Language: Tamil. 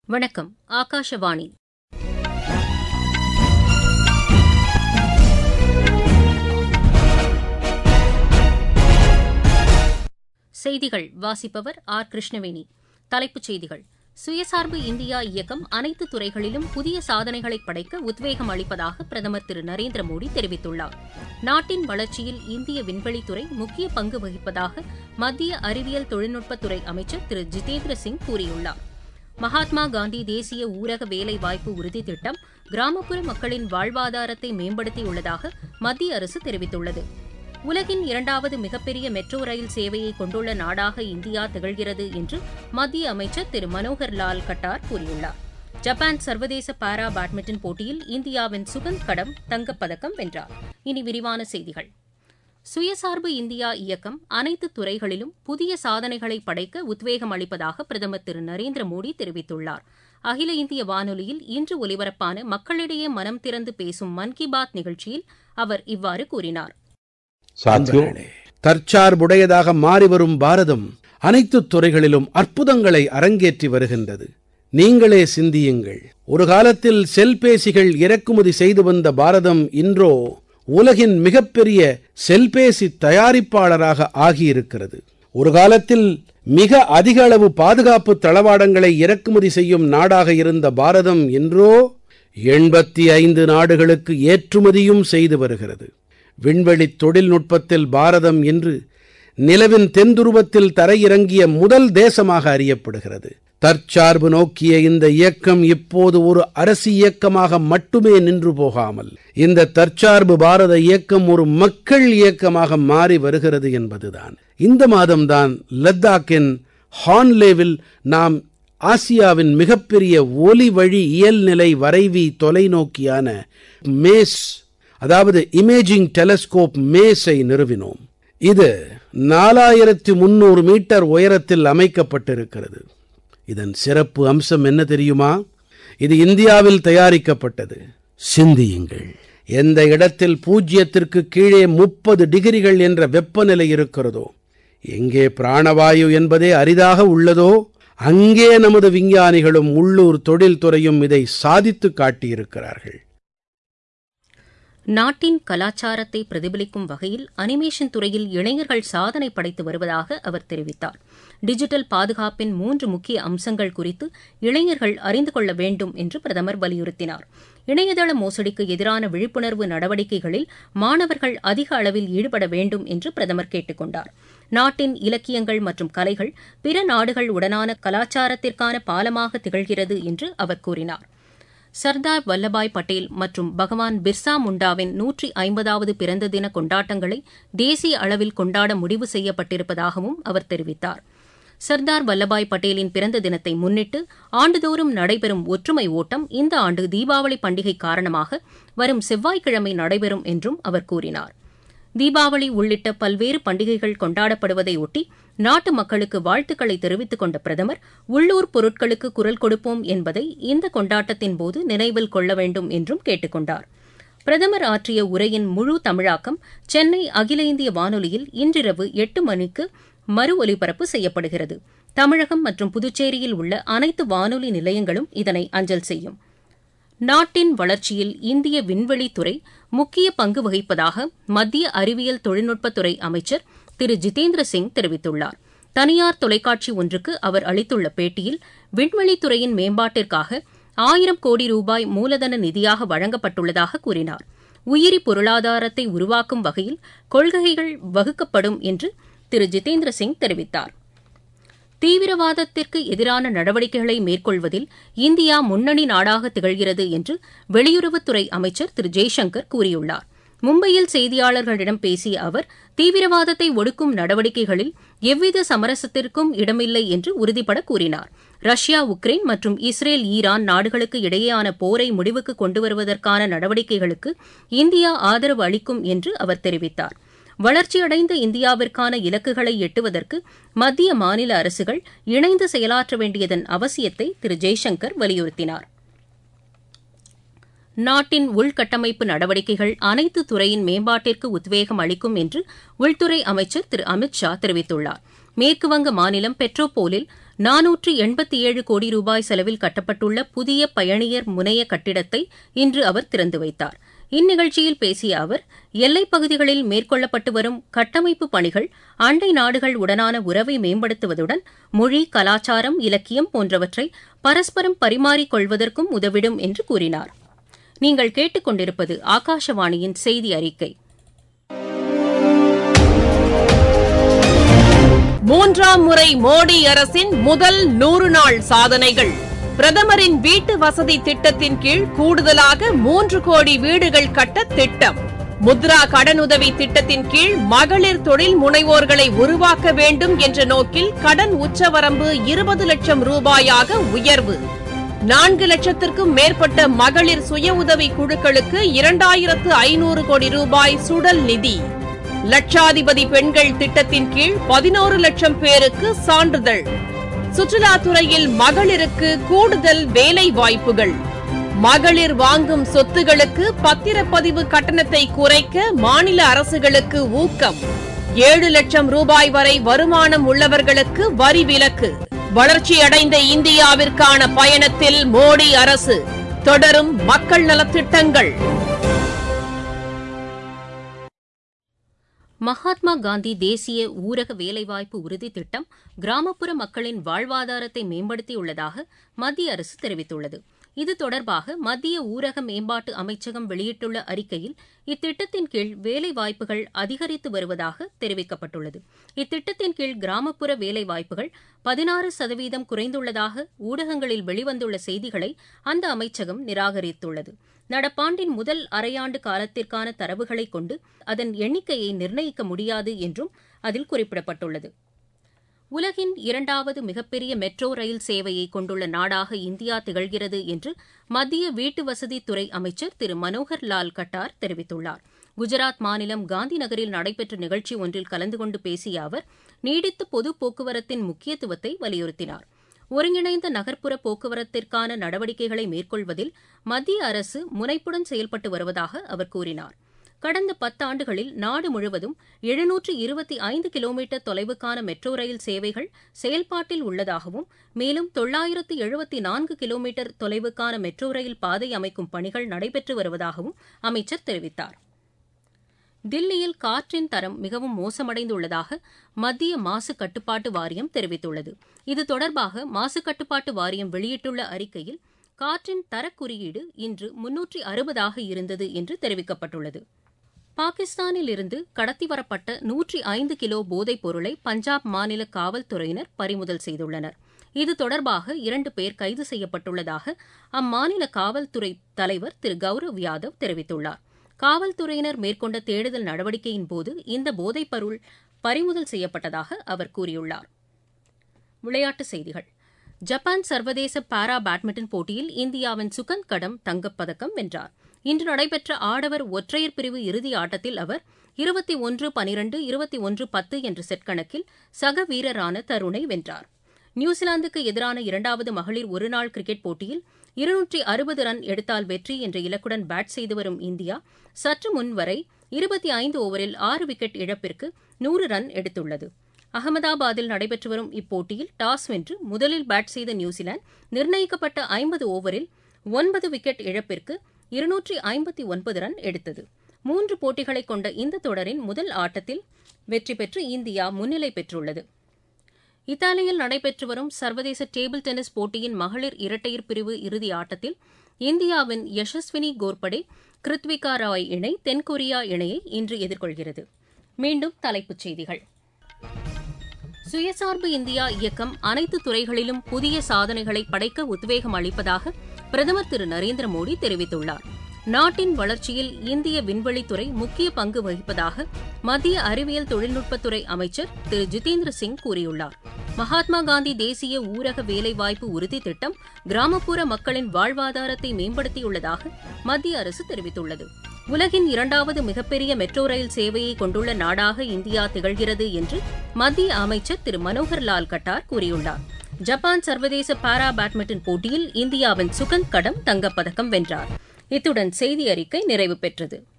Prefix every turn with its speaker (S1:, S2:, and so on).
S1: வணக்கம் ஆகாஷவாணி செய்திகள் வாசிப்பவர் ஆர் கிருஷ்ணவேணி தலைப்புச் செய்திகள் சுயசார்பு இந்தியா இயக்கம் அனைத்து துறைகளிலும் புதிய சாதனைகளை படைக்க உத்வேகம் அளிப்பதாக பிரதமர் திரு நரேந்திர மோடி தெரிவித்துள்ளார் நாட்டின் வளர்ச்சியில் இந்திய விண்வெளித்துறை முக்கிய பங்கு வகிப்பதாக மத்திய அறிவியல் தொழில்நுட்பத்துறை அமைச்சர் திரு ஜிதேந்திர சிங் கூறியுள்ளார் மகாத்மா காந்தி தேசிய ஊரக வேலைவாய்ப்பு உறுதி திட்டம் கிராமப்புற மக்களின் வாழ்வாதாரத்தை மேம்படுத்தியுள்ளதாக மத்திய அரசு தெரிவித்துள்ளது உலகின் இரண்டாவது மிகப்பெரிய மெட்ரோ ரயில் சேவையை கொண்டுள்ள நாடாக இந்தியா திகழ்கிறது என்று மத்திய அமைச்சர் திரு மனோகர் லால் கட்டார் கூறியுள்ளார் ஜப்பான் சர்வதேச பாரா பேட்மிண்டன் போட்டியில் இந்தியாவின் சுகந்த் கடம் தங்கப்பதக்கம் வென்றார் இனி விரிவான செய்திகள் சுயசார்பு இந்தியா இயக்கம் அனைத்து துறைகளிலும் புதிய சாதனைகளை படைக்க உத்வேகம் அளிப்பதாக பிரதமர் திரு நரேந்திர மோடி தெரிவித்துள்ளார் அகில இந்திய வானொலியில் இன்று ஒலிபரப்பான மக்களிடையே மனம் திறந்து பேசும் மன் கி பாத் நிகழ்ச்சியில் அவர் இவ்வாறு கூறினார்
S2: சாத்தியோ தற்சார்புடையதாக மாறிவரும் பாரதம் அனைத்து துறைகளிலும் அற்புதங்களை அரங்கேற்றி வருகின்றது நீங்களே சிந்தியுங்கள் ஒரு காலத்தில் செல்பேசிகள் இறக்குமதி செய்து வந்த பாரதம் இன்றோ உலகின் மிகப்பெரிய செல்பேசி தயாரிப்பாளராக ஆகியிருக்கிறது ஒரு காலத்தில் மிக அதிக அளவு பாதுகாப்பு தளவாடங்களை இறக்குமதி செய்யும் நாடாக இருந்த பாரதம் இன்றோ எண்பத்தி ஐந்து நாடுகளுக்கு ஏற்றுமதியும் செய்து வருகிறது விண்வெளி தொழில்நுட்பத்தில் பாரதம் இன்று நிலவின் தென்துருவத்தில் தரையிறங்கிய முதல் தேசமாக அறியப்படுகிறது தற்சார்பு நோக்கிய இந்த இயக்கம் இப்போது ஒரு அரசு இயக்கமாக மட்டுமே நின்று போகாமல் இந்த தற்சார்பு பாரத இயக்கம் ஒரு மக்கள் இயக்கமாக மாறி வருகிறது என்பதுதான் இந்த மாதம்தான் லத்தாக்கின் ஹான்லேவில் நாம் ஆசியாவின் மிகப்பெரிய ஒலி வழி இயல்நிலை வரைவி தொலைநோக்கியான மேஸ் அதாவது இமேஜிங் டெலஸ்கோப் மேஸை நிறுவினோம் இது நாலாயிரத்தி முன்னூறு மீட்டர் உயரத்தில் அமைக்கப்பட்டிருக்கிறது இதன் சிறப்பு அம்சம் என்ன தெரியுமா இது இந்தியாவில் தயாரிக்கப்பட்டது சிந்தியுங்கள் எந்த இடத்தில் பூஜ்யத்திற்கு கீழே முப்பது டிகிரிகள் என்ற வெப்பநிலை இருக்கிறதோ எங்கே பிராணவாயு என்பதே அரிதாக உள்ளதோ அங்கே நமது விஞ்ஞானிகளும் உள்ளூர் தொழில்துறையும் இதை சாதித்துக் காட்டியிருக்கிறார்கள்
S1: நாட்டின் கலாச்சாரத்தை பிரதிபலிக்கும் வகையில் அனிமேஷன் துறையில் இளைஞர்கள் சாதனை படைத்து வருவதாக அவர் தெரிவித்தார் டிஜிட்டல் பாதுகாப்பின் மூன்று முக்கிய அம்சங்கள் குறித்து இளைஞர்கள் அறிந்து கொள்ள வேண்டும் என்று பிரதமர் வலியுறுத்தினார் இணையதள மோசடிக்கு எதிரான விழிப்புணர்வு நடவடிக்கைகளில் மாணவர்கள் அதிக அளவில் ஈடுபட வேண்டும் என்று பிரதமர் கேட்டுக் கொண்டார் நாட்டின் இலக்கியங்கள் மற்றும் கலைகள் பிற நாடுகள் உடனான கலாச்சாரத்திற்கான பாலமாக திகழ்கிறது என்று அவர் கூறினார் சர்தார் வல்லபாய் பட்டேல் மற்றும் பகவான் பிர்சா முண்டாவின் நூற்றி ஐம்பதாவது பிறந்த தின கொண்டாட்டங்களை தேசிய அளவில் கொண்டாட முடிவு செய்யப்பட்டிருப்பதாகவும் அவர் தெரிவித்தார் சர்தார் வல்லபாய் பட்டேலின் பிறந்த தினத்தை முன்னிட்டு ஆண்டுதோறும் நடைபெறும் ஒற்றுமை ஓட்டம் இந்த ஆண்டு தீபாவளி பண்டிகை காரணமாக வரும் செவ்வாய்க்கிழமை நடைபெறும் என்றும் அவர் கூறினார் தீபாவளி உள்ளிட்ட பல்வேறு பண்டிகைகள் கொண்டாடப்படுவதையொட்டி நாட்டு மக்களுக்கு வாழ்த்துக்களை தெரிவித்துக் கொண்ட பிரதமர் உள்ளூர் பொருட்களுக்கு குரல் கொடுப்போம் என்பதை இந்த கொண்டாட்டத்தின் போது நினைவில் கொள்ள வேண்டும் என்றும் கேட்டுக் கொண்டார் பிரதமர் ஆற்றிய உரையின் முழு தமிழாக்கம் சென்னை அகில இந்திய வானொலியில் இன்றிரவு எட்டு மணிக்கு மறு ஒலிபரப்பு செய்யப்படுகிறது தமிழகம் மற்றும் புதுச்சேரியில் உள்ள அனைத்து வானொலி நிலையங்களும் இதனை அஞ்சல் செய்யும் நாட்டின் வளர்ச்சியில் இந்திய விண்வெளித்துறை முக்கிய பங்கு வகிப்பதாக மத்திய அறிவியல் தொழில்நுட்பத்துறை அமைச்சர் திரு ஜிதேந்திர சிங் தெரிவித்துள்ளார் தனியார் தொலைக்காட்சி ஒன்றுக்கு அவர் அளித்துள்ள பேட்டியில் விண்வெளித்துறையின் மேம்பாட்டிற்காக ஆயிரம் கோடி ரூபாய் மூலதன நிதியாக வழங்கப்பட்டுள்ளதாக கூறினார் உயிரி பொருளாதாரத்தை உருவாக்கும் வகையில் கொள்கைகள் வகுக்கப்படும் என்று திரு ஜிதேந்திர சிங் தெரிவித்தார் தீவிரவாதத்திற்கு எதிரான நடவடிக்கைகளை மேற்கொள்வதில் இந்தியா முன்னணி நாடாக திகழ்கிறது என்று வெளியுறவுத்துறை அமைச்சர் திரு ஜெய்சங்கர் கூறியுள்ளார் மும்பையில் செய்தியாளர்களிடம் பேசிய அவர் தீவிரவாதத்தை ஒடுக்கும் நடவடிக்கைகளில் எவ்வித சமரசத்திற்கும் இடமில்லை என்று உறுதிபட கூறினார் ரஷ்யா உக்ரைன் மற்றும் இஸ்ரேல் ஈரான் நாடுகளுக்கு இடையேயான போரை முடிவுக்கு கொண்டுவருவதற்கான நடவடிக்கைகளுக்கு இந்தியா ஆதரவு அளிக்கும் என்று அவர் தெரிவித்தார் வளர்ச்சியடைந்த இந்தியாவிற்கான இலக்குகளை எட்டுவதற்கு மத்திய மாநில அரசுகள் இணைந்து செயலாற்ற வேண்டியதன் அவசியத்தை திரு ஜெய்சங்கர் வலியுறுத்தினார் நாட்டின் உள்கட்டமைப்பு நடவடிக்கைகள் அனைத்து துறையின் மேம்பாட்டிற்கு உத்வேகம் அளிக்கும் என்று உள்துறை அமைச்சர் திரு அமித் ஷா தெரிவித்துள்ளார் மேற்குவங்க மாநிலம் பெட்ரோபோலில் நானூற்று எண்பத்தி ஏழு கோடி ரூபாய் செலவில் கட்டப்பட்டுள்ள புதிய பயணியர் முனைய கட்டிடத்தை இன்று அவர் திறந்து வைத்தார் இந்நிகழ்ச்சியில் பேசிய அவர் எல்லைப் பகுதிகளில் மேற்கொள்ளப்பட்டு வரும் கட்டமைப்பு பணிகள் அண்டை நாடுகள் உடனான உறவை மேம்படுத்துவதுடன் மொழி கலாச்சாரம் இலக்கியம் போன்றவற்றை பரஸ்பரம் பரிமாறிக் கொள்வதற்கும் உதவிடும் என்று கூறினார் நீங்கள் கேட்டுக்கொண்டிருப்பது ஆகாஷவாணியின் செய்தி அறிக்கை
S3: மூன்றாம் முறை மோடி அரசின் முதல் நூறு நாள் சாதனைகள் பிரதமரின் வீட்டு வசதி திட்டத்தின் கீழ் கூடுதலாக மூன்று கோடி வீடுகள் கட்ட திட்டம் முத்ரா கடனுதவி திட்டத்தின் கீழ் மகளிர் தொழில் முனைவோர்களை உருவாக்க வேண்டும் என்ற நோக்கில் கடன் உச்சவரம்பு இருபது லட்சம் ரூபாயாக உயர்வு நான்கு லட்சத்திற்கும் மேற்பட்ட மகளிர் சுய உதவி குழுக்களுக்கு இரண்டாயிரத்து ஐநூறு கோடி ரூபாய் சுடல் நிதி லட்சாதிபதி பெண்கள் திட்டத்தின் கீழ் பதினோரு லட்சம் பேருக்கு சான்றிதழ் சுற்றுலாத்துறையில் மகளிருக்கு கூடுதல் வேலை வாய்ப்புகள் மகளிர் வாங்கும் சொத்துகளுக்கு பத்திரப்பதிவு கட்டணத்தை குறைக்க மாநில அரசுகளுக்கு ஊக்கம் ஏழு லட்சம் ரூபாய் வரை வருமானம் உள்ளவர்களுக்கு வரி விலக்கு வளர்ச்சியடைந்த இந்தியாவிற்கான பயணத்தில் மோடி அரசு தொடரும் மக்கள் நலத்திட்டங்கள்
S1: மகாத்மா காந்தி தேசிய ஊரக வேலைவாய்ப்பு உறுதி திட்டம் கிராமப்புற மக்களின் வாழ்வாதாரத்தை மேம்படுத்தியுள்ளதாக மத்திய அரசு தெரிவித்துள்ளது இது தொடர்பாக மத்திய ஊரக மேம்பாட்டு அமைச்சகம் வெளியிட்டுள்ள அறிக்கையில் இத்திட்டத்தின் கீழ் வேலைவாய்ப்புகள் அதிகரித்து வருவதாக தெரிவிக்கப்பட்டுள்ளது இத்திட்டத்தின் கீழ் கிராமப்புற வேலைவாய்ப்புகள் பதினாறு சதவீதம் குறைந்துள்ளதாக ஊடகங்களில் வெளிவந்துள்ள செய்திகளை அந்த அமைச்சகம் நிராகரித்துள்ளது நடப்பாண்டின் முதல் அரையாண்டு காலத்திற்கான தரவுகளை கொண்டு அதன் எண்ணிக்கையை நிர்ணயிக்க முடியாது என்றும் அதில் குறிப்பிடப்பட்டுள்ளது உலகின் இரண்டாவது மிகப்பெரிய மெட்ரோ ரயில் சேவையை கொண்டுள்ள நாடாக இந்தியா திகழ்கிறது என்று மத்திய வீட்டு வசதித்துறை அமைச்சர் திரு மனோகர் லால் கட்டார் தெரிவித்துள்ளார் குஜராத் மாநிலம் காந்தி நகரில் நடைபெற்ற நிகழ்ச்சி ஒன்றில் கலந்து கொண்டு பேசிய அவர் நீடித்த பொது போக்குவரத்தின் முக்கியத்துவத்தை வலியுறுத்தினார் ஒருங்கிணைந்த நகர்ப்புற போக்குவரத்திற்கான நடவடிக்கைகளை மேற்கொள்வதில் மத்திய அரசு முனைப்புடன் செயல்பட்டு வருவதாக அவர் கூறினார் கடந்த பத்தாண்டுகளில் நாடு முழுவதும் எழுநூற்று இருபத்தி ஐந்து கிலோமீட்டர் தொலைவுக்கான மெட்ரோ ரயில் சேவைகள் செயல்பாட்டில் உள்ளதாகவும் மேலும் தொள்ளாயிரத்து எழுபத்தி நான்கு கிலோமீட்டர் தொலைவுக்கான மெட்ரோ ரயில் பாதை அமைக்கும் பணிகள் நடைபெற்று வருவதாகவும் அமைச்சர் தெரிவித்தார் தில்லியில் காற்றின் தரம் மிகவும் மோசமடைந்துள்ளதாக மத்திய மாசு கட்டுப்பாட்டு வாரியம் தெரிவித்துள்ளது இது தொடர்பாக மாசு கட்டுப்பாட்டு வாரியம் வெளியிட்டுள்ள அறிக்கையில் காற்றின் தரக்குறியீடு இன்று முன்னூற்றி அறுபதாக இருந்தது என்று தெரிவிக்கப்பட்டுள்ளது பாகிஸ்தானில் இருந்து கடத்தி வரப்பட்ட நூற்றி ஐந்து கிலோ போதைப் பொருளை பஞ்சாப் மாநில காவல்துறையினர் பறிமுதல் செய்துள்ளனர் இது தொடர்பாக இரண்டு பேர் கைது செய்யப்பட்டுள்ளதாக அம்மாநில காவல்துறை தலைவர் திரு கௌரவ் யாதவ் தெரிவித்துள்ளார் காவல்துறையினர் மேற்கொண்ட தேடுதல் நடவடிக்கையின்போது இந்த போதைப் பொருள் பறிமுதல் செய்யப்பட்டதாக அவர் கூறியுள்ளார் விளையாட்டுச் செய்திகள் ஜப்பான் சர்வதேச பாரா பேட்மிண்டன் போட்டியில் இந்தியாவின் சுகந்த் கடம் தங்கப்பதக்கம் வென்றார் இன்று நடைபெற்ற ஆடவர் ஒற்றையர் பிரிவு இறுதி ஆட்டத்தில் அவர் இருபத்தி ஒன்று பனிரண்டு இருபத்தி ஒன்று பத்து என்ற செட் கணக்கில் சக வீரரான தருணை வென்றார் நியூசிலாந்துக்கு எதிரான இரண்டாவது மகளிர் ஒருநாள் கிரிக்கெட் போட்டியில் இருநூற்றி அறுபது ரன் எடுத்தால் வெற்றி என்ற இலக்குடன் பேட் செய்து வரும் இந்தியா சற்று முன் வரை இருபத்தி ஐந்து ஓவரில் ஆறு விக்கெட் இழப்பிற்கு நூறு ரன் எடுத்துள்ளது அகமதாபாத்தில் நடைபெற்று வரும் இப்போட்டியில் டாஸ் வென்று முதலில் பேட் செய்த நியூசிலாந்து நிர்ணயிக்கப்பட்ட ஐம்பது ஓவரில் ஒன்பது விக்கெட் இழப்பிற்கு இருநூற்றி ஐம்பத்தி ஒன்பது ரன் எடுத்தது மூன்று போட்டிகளை கொண்ட இந்த தொடரின் முதல் ஆட்டத்தில் வெற்றி பெற்று இந்தியா முன்னிலை பெற்றுள்ளது இத்தாலியில் நடைபெற்று வரும் சர்வதேச டேபிள் டென்னிஸ் போட்டியின் மகளிர் இரட்டையர் பிரிவு இறுதி ஆட்டத்தில் இந்தியாவின் யசஸ்வினி கோர்படே கிருத்விகா ராய் இணை தென்கொரியா இணையை இன்று எதிர்கொள்கிறது மீண்டும் தலைப்புச் செய்திகள் சுயசார்பு இந்தியா இயக்கம் அனைத்து துறைகளிலும் புதிய சாதனைகளை படைக்க உத்வேகம் அளிப்பதாக பிரதமர் திரு நரேந்திர மோடி தெரிவித்துள்ளார் நாட்டின் வளர்ச்சியில் இந்திய விண்வெளித்துறை முக்கிய பங்கு வகிப்பதாக மத்திய அறிவியல் தொழில்நுட்பத்துறை அமைச்சர் திரு ஜிதேந்திர சிங் கூறியுள்ளார் மகாத்மா காந்தி தேசிய ஊரக வேலைவாய்ப்பு உறுதி திட்டம் கிராமப்புற மக்களின் வாழ்வாதாரத்தை மேம்படுத்தியுள்ளதாக மத்திய அரசு தெரிவித்துள்ளது உலகின் இரண்டாவது மிகப்பெரிய மெட்ரோ ரயில் சேவையை கொண்டுள்ள நாடாக இந்தியா திகழ்கிறது என்று மத்திய அமைச்சர் திரு மனோகர் லால் கட்டார் கூறியுள்ளார் ஜப்பான் சர்வதேச பாரா பேட்மிண்டன் போட்டியில் இந்தியாவின் சுகந்த் கடம் தங்கப்பதக்கம் வென்றார் இத்துடன் செய்தி அறிக்கை நிறைவு பெற்றது